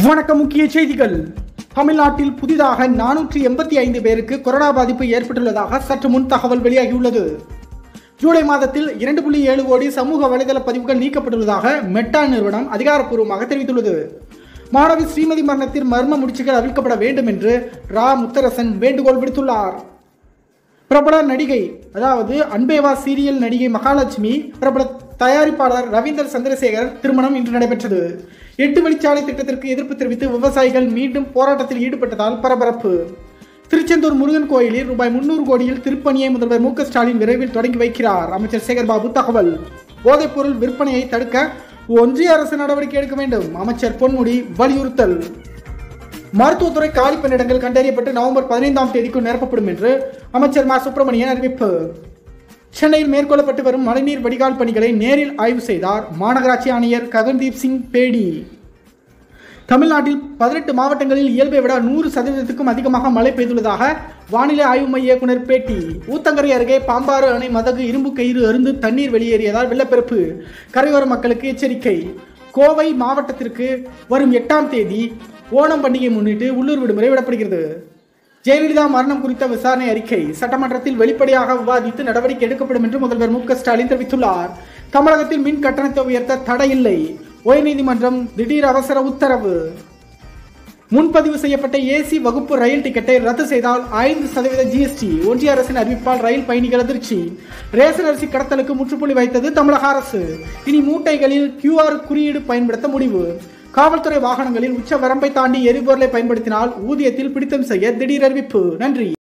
வணக்கம் முக்கிய செய்திகள் தமிழ்நாட்டில் புதிதாக நானூற்றி எண்பத்தி ஐந்து பேருக்கு கொரோனா பாதிப்பு ஏற்பட்டுள்ளதாக சற்று முன் தகவல் வெளியாகியுள்ளது ஜூலை மாதத்தில் இரண்டு புள்ளி ஏழு கோடி சமூக வலைதள பதிவுகள் நீக்கப்பட்டுள்ளதாக மெட்டா நிறுவனம் அதிகாரப்பூர்வமாக தெரிவித்துள்ளது மாணவி ஸ்ரீமதி மரணத்தில் மர்ம முடிச்சுகள் அவிழ்க்கப்பட வேண்டும் என்று ரா முத்தரசன் வேண்டுகோள் விடுத்துள்ளார் பிரபல நடிகை அதாவது அன்பேவா சீரியல் நடிகை மகாலட்சுமி பிரபல தயாரிப்பாளர் ரவீந்தர் சந்திரசேகர் திருமணம் இன்று நடைபெற்றது எட்டு வழிச்சாலை திட்டத்திற்கு எதிர்ப்பு தெரிவித்து விவசாயிகள் மீண்டும் போராட்டத்தில் ஈடுபட்டதால் பரபரப்பு திருச்செந்தூர் முருகன் கோயிலில் ரூபாய் முன்னூறு கோடியில் திருப்பணியை முதல்வர் மு க ஸ்டாலின் விரைவில் தொடங்கி வைக்கிறார் அமைச்சர் சேகர்பாபு தகவல் போதைப்பொருள் விற்பனையை தடுக்க ஒன்றிய அரசு நடவடிக்கை எடுக்க வேண்டும் அமைச்சர் பொன்முடி வலியுறுத்தல் மருத்துவத்துறை காலி பணியிடங்கள் கண்டறியப்பட்டு நவம்பர் பதினைந்தாம் தேதிக்குள் நிரப்பப்படும் என்று அமைச்சர் மா சுப்பிரமணியன் அறிவிப்பு சென்னையில் மேற்கொள்ளப்பட்டு வரும் மழைநீர் வடிகால் பணிகளை நேரில் ஆய்வு செய்தார் மாநகராட்சி ஆணையர் ககன்தீப் சிங் பேடி தமிழ்நாட்டில் பதினெட்டு மாவட்டங்களில் இயல்பை விட நூறு சதவீதத்துக்கும் அதிகமாக மழை பெய்துள்ளதாக வானிலை ஆய்வு மைய இயக்குனர் பேட்டி ஊத்தங்கரை அருகே பாம்பாறு அணை மதகு இரும்பு கயிறு அருந்து தண்ணீர் வெளியேறியதால் வெள்ளப்பெருப்பு கரையோர மக்களுக்கு எச்சரிக்கை கோவை மாவட்டத்திற்கு வரும் எட்டாம் தேதி ஓணம் பண்டிகை முன்னிட்டு உள்ளூர் விடுமுறை விடப்படுகிறது ஜெயலலிதா மரணம் குறித்த விசாரணை அறிக்கை சட்டமன்றத்தில் வெளிப்படையாக விவாதித்து நடவடிக்கை எடுக்கப்படும் என்று முதல்வர் மு க ஸ்டாலின் தெரிவித்துள்ளார் தமிழகத்தில் மின் கட்டணத்தை உயர்த்த தடை இல்லை உயர்நீதிமன்றம் திடீர் அவசர உத்தரவு முன்பதிவு செய்யப்பட்ட ஏசி வகுப்பு ரயில் டிக்கெட்டை ரத்து செய்தால் ஐந்து சதவீத ஜிஎஸ்டி ஒன்றிய அரசின் அறிவிப்பால் ரயில் பயணிகள் அதிர்ச்சி ரேஷன் அரிசி கடத்தலுக்கு முற்றுப்புள்ளி வைத்தது தமிழக அரசு இனி மூட்டைகளில் கியூஆர் குறியீடு பயன்படுத்த முடிவு காவல்துறை வாகனங்களில் உச்ச வரம்பை தாண்டி எரிபொருளை பயன்படுத்தினால் ஊதியத்தில் பிடித்தம் செய்ய திடீர் அறிவிப்பு நன்றி